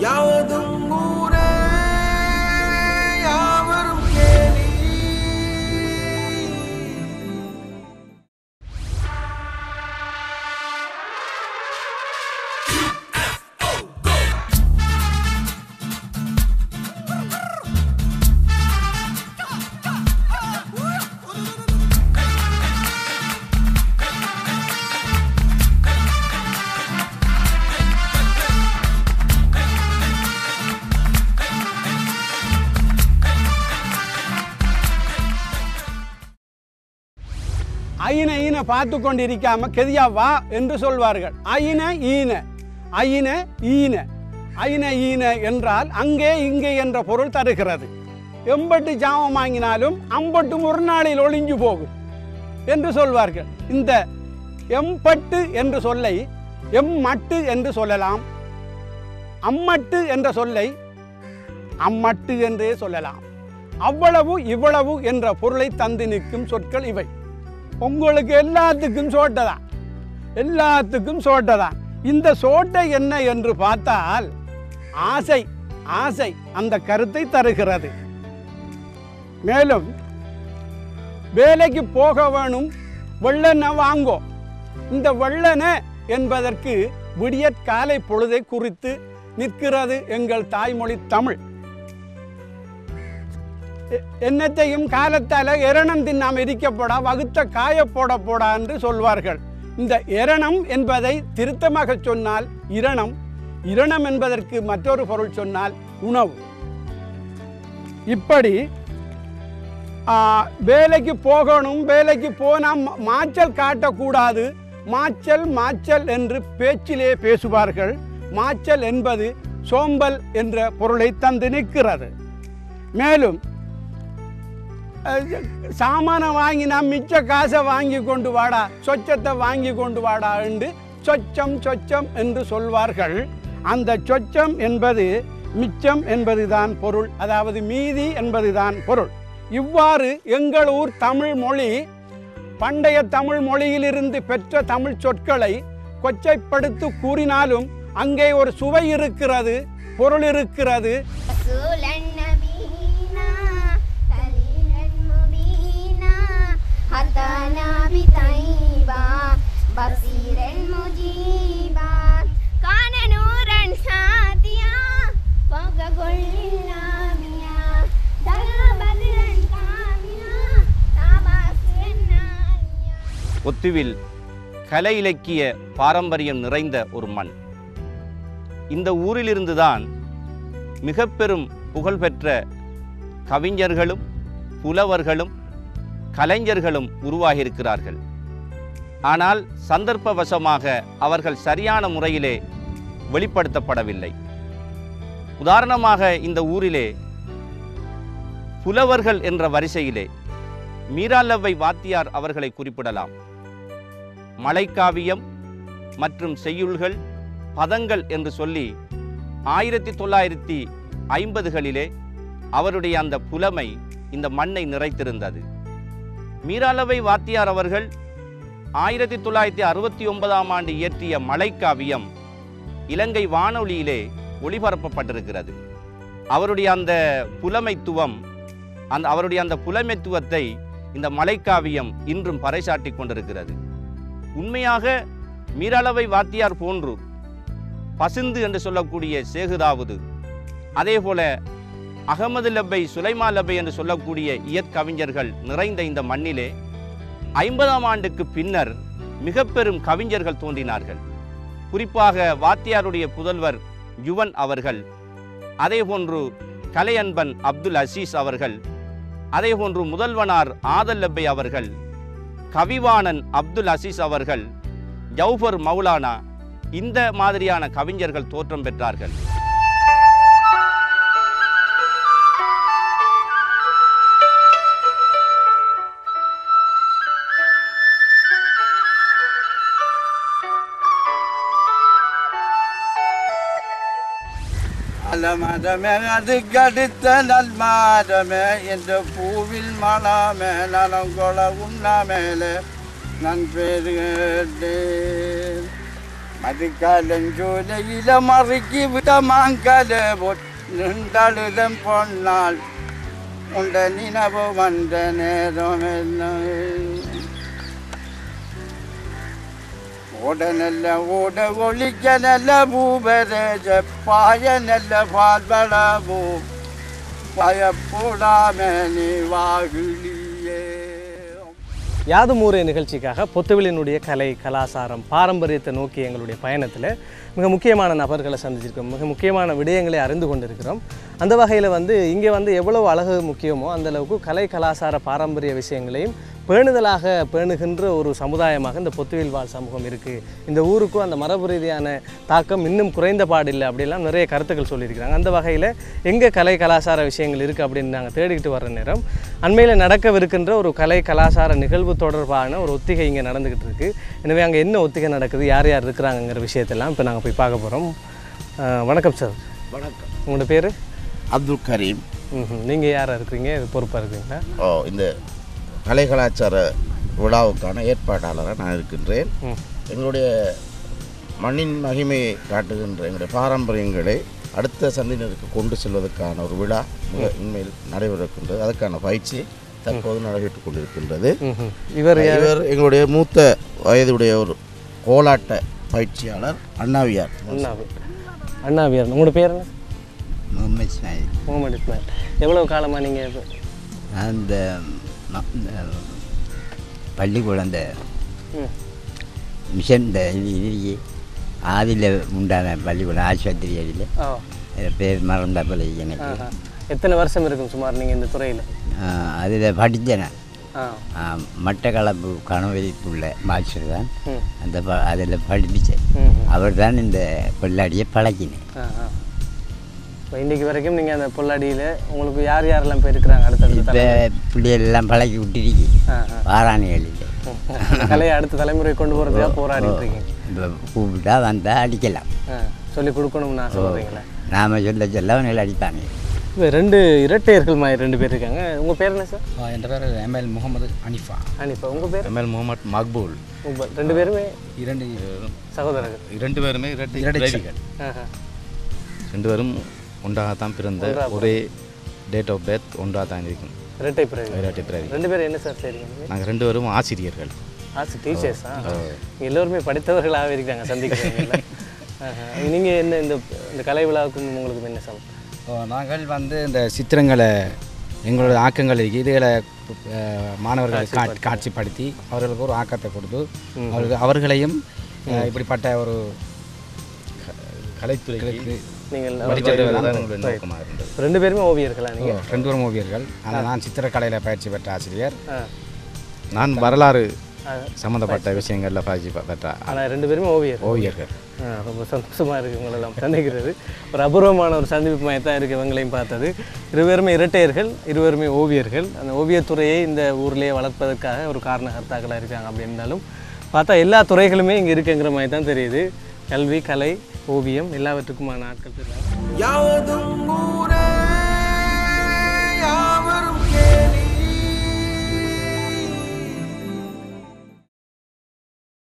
யாவதும் ஊரே யாவரும் கேலி ஐன ஈன பார்த்து கொண்டிருக்காம கெதியா வா என்று சொல்வார்கள் ஐன ஈன ஐன ஈன ஐன ஈன என்றால் அங்கே இங்கே என்ற பொருள் தருகிறது எம்பட்டு ஜாமம் வாங்கினாலும் அம்பட்டும் ஒரு நாளில் ஒளிஞ்சு போகும் என்று சொல்வார்கள் இந்த எம்பட்டு என்ற சொல்லை எம்மட்டு என்று சொல்லலாம் அம்மட்டு என்ற சொல்லை அம்மட்டு என்றே சொல்லலாம் அவ்வளவு இவ்வளவு என்ற பொருளை தந்து நிற்கும் சொற்கள் இவை உங்களுக்கு எல்லாத்துக்கும் சோட்டை தான் எல்லாத்துக்கும் சோட்டை தான் இந்த சோட்டை என்ன என்று பார்த்தால் ஆசை ஆசை அந்த கருத்தை தருகிறது மேலும் வேலைக்கு போக வேணும் வெள்ளனை வாங்கோ இந்த வெள்ளனை என்பதற்கு விடியற் காலை பொழுதை குறித்து நிற்கிறது எங்கள் தாய்மொழி தமிழ் எ- என்னத்தையும் காலத்தால எரணம் தின்னாம இருக்கப்போடா வகுத்த காய போட போடா என்று சொல்வார்கள் இந்த எரணம் என்பதை திருத்தமாக சொன்னால் இரணம் இரணம் என்பதற்கு மற்றொரு பொருள் சொன்னால் உணவு இப்படி ஆ, வேலைக்கு போகணும் வேலைக்கு போனால் மா- மாச்சல் காட்டக்கூடாது மாச்சல் மாச்சல் என்று பேச்சிலே பேசுவார்கள் மாச்சல் என்பது சோம்பல் என்ற பொருளை தந்து நிற்கிறது மேலும் அஹ், சாமானை வாங்கினா மிச்ச காசை வாங்கி கொண்டு வாடா சொச்சத்தை வாங்கி கொண்டு வாடா என்று சொச்சம் சொச்சம் என்று சொல்வார்கள் அந்த சொச்சம் என்பது மிச்சம் என்பதுதான் பொருள் அதாவது மீதி என்பதுதான் பொருள் இவ்வாறு எங்கள் ஊர் தமிழ் மொழி பண்டைய தமிழ் மொழியிலிருந்து பெற்ற தமிழ் சொற்களை கொச்சைப்படுத்தி கூறினாலும் அங்கே ஒரு சுவை இருக்கிறது பொருள் இருக்கிறது رسولا نبينا خليلا مبينا هدانا بطيبا بصيرا مجيبا كان نورا ساتيا فوق كل لاميا دلا بدرا كاملا تاباسرا ناليا ஒத்துவில் கலை இலக்கிய பாரம்பரியம் நிறைந்த ஒரு மண் இந்த ஊரிலிருந்துதான் மிக பெரும் புகழ்பெற்ற கவிஞர்களும் புலவர்களும் கலைஞர்களும் உருவாகியிருக்கிறார்கள் ஆனால் சந்தர்ப்பவசமாக அவர்கள் சரியான முறையிலே வெளிப்படுத்தப்படவில்லை உதாரணமாக இந்த ஊரிலே புலவர்கள் என்ற வரிசையிலே மீராலவ்வை வாத்தியார் அவர்களை குறிப்பிடலாம் மலைக்காவியம் மற்றும் செய்யுள்கள் பதங்கள் என்று சொல்லி ஆயிரத்தி தொள்ளாயிரத்தி ஐம்பதுகளிலே அவருடைய அந்த புலமை இந்த மண்ணை நிறைத்திருந்தது மீராலவை வாத்தியார் அவர்கள் ஆயிரத்தி தொள்ளாயிரத்தி அறுபத்தி ஒன்பதாம் ஆண்டு இயற்றிய மலைக்காவியம் இலங்கை வானொலியிலே ஒளிபரப்பப்பட்டிருக்கிறது அவருடைய அந்த புலமைத்துவம் அந்த அவருடைய அந்த புலமைத்துவத்தை இந்த மலைக்காவியம் இன்றும் பறைசாட்டி கொண்டிருக்கிறது உண்மையாக மீரளவை வாத்தியார் போன்று பசிந்து என்று சொல்லக்கூடிய சேகுதாவுது அதே போல அகமது லப்பை சுலைமா லப்பை என்று சொல்லக்கூடிய இயற்கவிஞர்கள் நிறைந்த இந்த மண்ணிலே ஐம்பதாம் ஆண்டுக்கு பின்னர் மிக பெரும் கவிஞர்கள் தோன்றினார்கள் குறிப்பாக வாத்தியாருடைய புதல்வர் யுவன் அவர்கள் அதேபோன்று கலையன்பன் அப்துல் அசீஸ் அவர்கள் அதேபோன்று முதல்வனார் ஆதல் லப்பை அவர்கள் கவிவாணன் அப்துல் அசீஸ் அவர்கள் ஜௌஃபர் மௌலானா இந்த மாதிரியான கவிஞர்கள் தோற்றம் பெற்றார்கள் அலமதமே அதுக்கடுத்த நல்மாதமே இந்த பூவில் மணாமே நலங்கொள உண்ணாமேலே நான் பேரு கேட்டேன் மதுக்காலஞ்சோலையில மறுக்கி விட மாங்கல நின்றழுதம் பொன்னால் உண்ட நினவு வந்த நேரம் என்ன ஓட நல்ல ஓட ஒழிக்க நல்ல பூபரேஜ பாய நல்ல பால்வளபூ பயப்படாம நீ வாகிலியே யாதும் ஊரே நிகழ்ச்சிக்காக பொத்துவிலினுடைய கலை கலாசாரம் பாரம்பரியத்தை நோக்கி எங்களுடைய பயணத்தில் மிக முக்கியமான நபர்களை சந்திச்சிருக்கோம் மிக முக்கியமான விடயங்களை அறிந்து கொண்டிருக்கிறோம் அந்த வகையில் வந்து இங்கே வந்து எவ்வளவு அழகு முக்கியமோ அந்த அளவுக்கு கலை கலாசார பாரம்பரிய விஷயங்களையும் பேணுதலாக பேணுகின்ற ஒரு சமுதாயமாக இந்த பொத்துவில் வாழ் சமூகம் இருக்குது இந்த ஊருக்கும் அந்த மரபு ரீதியான தாக்கம் இன்னும் குறைந்த பாடில்லை அப்படிலாம் நிறைய கருத்துக்கள் சொல்லியிருக்கிறாங்க அந்த வகையில் எங்கே கலை கலாசார விஷயங்கள் இருக்குது அப்படின்னு நாங்கள் தேடிக்கிட்டு வர்ற நேரம் அண்மையில் நடக்கவிருக்கின்ற ஒரு கலை கலாசார நிகழ்வு தொடர்பான ஒரு ஒத்திகை இங்கே நடந்துக்கிட்டு இருக்கு எனவே அங்கே என்ன ஒத்திகை நடக்குது யார் யார் இருக்கிறாங்கங்கிற விஷயத்தெல்லாம் இப்போ நாங்கள் போய் பார்க்க போகிறோம் வணக்கம் சார் வணக்கம் உங்களோட பேர் அப்துல் கரீம் ம் நீங்கள் யாராக இருக்கிறீங்க இது பொறுப்பாக இருக்கிறீங்களா ஓ இந்த கலை கலாச்சார விழாவுக்கான ஏற்பாட்டாளராக நான் இருக்கின்றேன் ம். எங்களுடைய மண்ணின் மகிமையை காட்டுகின்ற எங்களுடைய பாரம்பரியங்களை அடுத்த சந்ததியினருக்கு கொண்டு செல்வதற்கான ஒரு விழா மிக உண்மையில் நடைபெறுகின்றது அதற்கான பயிற்சி தற்போது நடைபெற்றுக் கொண்டிருக்கின்றது ம் இவர் யார் இவர் எங்களுடைய மூத்த வயதுடைய ஒரு கோலாட்ட பயிற்சியாளர் அண்ணாவியார் அண்ணாவி அண்ணாவியார் உங்களோட பேர் என்ன முகமது இஸ்மாயில் முகமது இஸ்மாயில் எவ்வளோ காலமாக நீங்கள் அந்த ம- இந்த பள்ளிக்கூடம் இந்த ம் மிஷன் இந்த இது இது ஆதியில் உண்டான பள்ளிக்கூடம் ஆஸ்பத்திரி அடியில் ஆ பேர் மறந்த போல எனக்கு ஆஹா. எத்தனை வருஷம் இருக்கும் சுமார் நீங்கள் இந்த துறையில் அதில் படித்தேன் நான். ஆ ஆ, மட்டக்களப்பு கணவரிப்புள்ள மாஸ்டர் தான் ம் அந்த ப அதில் படித்தேன் ம் அவர் தான் இந்த கொள்ளாடியை பழக்கினேன் ஆ ஆ இப்போ இன்றைக்கு வரைக்கும் நீங்கள் அந்த பொல்லாடியில் உங்களுக்கு யார் யாரெல்லாம் போய் இருக்கிறாங்க அடுத்தடுத்த இப்போ தலைமுறை பிள்ளைகள் எல்லாம் பழக்கி விட்டுருக்கு ஆ ஆ வாராணிகளில் இந்த கலையை அடுத்த தலைமுறை கொண்டு போகிறதுக்காக போராடிட்டு இருக்கீங்க இப்போ கூப்பிட்டா வந்தால் அடிக்கலாம் ஆ சொல்லி கொடுக்கணும்னு ஆசைப்படுறீங்களா நாம சொல்ல சொல்ல அவங்களை அடிப்பாங்க இப்போ ரெண்டு இரட்டையர்கள் மாதிரி ரெண்டு பேர் இருக்காங்க உங்கள் பேர் என்ன சார் என் பேர் எம்எல் முகமது அனிஃபா அனிப்பா உங்கள் பேர் எம்எல் முகமது மக்பூல் உங்கள் ரெண்டு பேருமே இரண்டு சகோதரர்கள் இரண்டு பேருமே இரட்டை இரட்டைகள் ஆஹா. ரெண்டு பேரும் ஒன்றாகத்தான் பிறந்த ஒன்றா ஒரே டேட் ஆஃப் பர்த் ஒன்றாக தான் இருக்கும் இரட்டை பிறகு இரட்டை பிறவி ரெண்டு பேரும் என்ன சார் செய்றீங்க நாங்கள் ரெண்டு பேரும் ஆசிரியர்கள் ஆசை டீச்சர்ஸா எல்லோருமே படித்தவர்களாகவே இருக்காங்க சந்திக்கிறீங்கல்ல நீங்கள் என்ன இந்த இந்த கலை விழாவுக்கும் உங்களுக்கு என்ன சமம் நாங்கள் வந்து இந்த சித்திரங்களை எங்களோட ஆக்கங்கள் இருக்கு இதுகளை அஹ், மாணவர்கள் கா- காட்சிப்படுத்தி அவர்களுக்கு ஒரு ஆக்கத்தை கொடுத்து அவர்கள் அவர்களையும் அஹ், இப்படிப்பட்ட ஒரு க- கலைத்துறைக்கு நீங்கள் வழிபடுவதுதான் எங்களுடைய நோக்கமாக இருந்தது ரெண்டு பேருமே ஓவியர்களா நீங்கள் ரெண்டு பேரும் ஓவியர்கள் ஆனால் நான் சித்திரக்கலையில் பயிற்சி பெற்ற ஆசிரியர் ஆ நான் வரலாறு ஆ. சம்மந்தப்பட்ட விஷயங்களில் பயிற்சி பெ- பெற்ற ஆனால் ரெண்டு பேருமே ஓவியர் ஓவியர்கள் ஆ, ரொம்ப சந்தோஷமாக இருக்குது உங்களெல்லாம் சந்திக்கிறது ஒரு அபூர்வமான ஒரு சந்திப்பு மையத்தான் இருக்குது இவங்களையும் பார்த்தது இருவருமே இரட்டையர்கள் இருவருமே ஓவியர்கள் அந்த ஓவியத்துறையை இந்த ஊர்லேயே வளர்ப்பதற்காக ஒரு காரணகர்த்தாக்களாக இருக்காங்க அப்படின்னாலும் பார்த்தா எல்லா துறைகளுமே இங்கே இருக்குங்கிற மாதிரி தான் தெரியுது கல்வி கலை ஓவியம் எல்லாவற்றுக்குமான ஆட்கள் இருக்காங்க யாவதும் ஊரே